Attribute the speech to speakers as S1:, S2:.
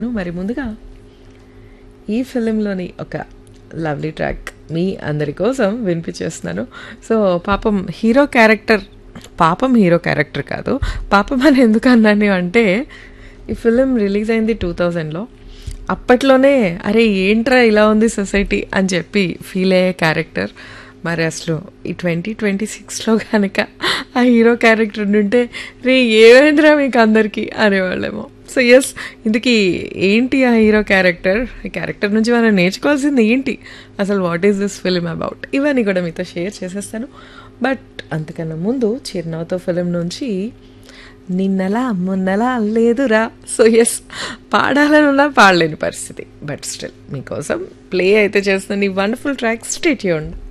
S1: మరి ముందుగా ఈ ఫిలింలోని ఒక లవ్లీ ట్రాక్ మీ అందరి కోసం వినిపించేస్తున్నాను సో పాపం హీరో క్యారెక్టర్ పాపం హీరో క్యారెక్టర్ కాదు పాపం అని ఎందుకు అన్నాను అంటే ఈ ఫిలిం రిలీజ్ అయింది టూ థౌజండ్లో అప్పట్లోనే అరే ఏంట్రా ఇలా ఉంది సొసైటీ అని చెప్పి ఫీల్ అయ్యే క్యారెక్టర్ మరి అసలు ఈ ట్వంటీ ట్వంటీ సిక్స్లో కనుక ఆ హీరో క్యారెక్టర్ ఉంటే రే ఏమైందిరా మీకు అందరికీ అనేవాళ్ళేమో సో ఎస్ ఇందుకీ ఏంటి ఆ హీరో క్యారెక్టర్ ఈ క్యారెక్టర్ నుంచి మనం నేర్చుకోవాల్సింది ఏంటి అసలు what is this film about ఇవన్నీ కూడా మీతో షేర్ చేసేస్తాను బట్ అంతకన్నా ముందు చిరునవ్వుతో ఫిలిం నుంచి నిన్నలా మొన్నలా లేదురా సో ఎస్ పాడాలనున్నా పాడలేని పరిస్థితి బట్ స్టిల్ మీకోసం ప్లే అయితే చేస్తుంది వండర్ఫుల్ ట్రాక్ స్టేట్ యూండ్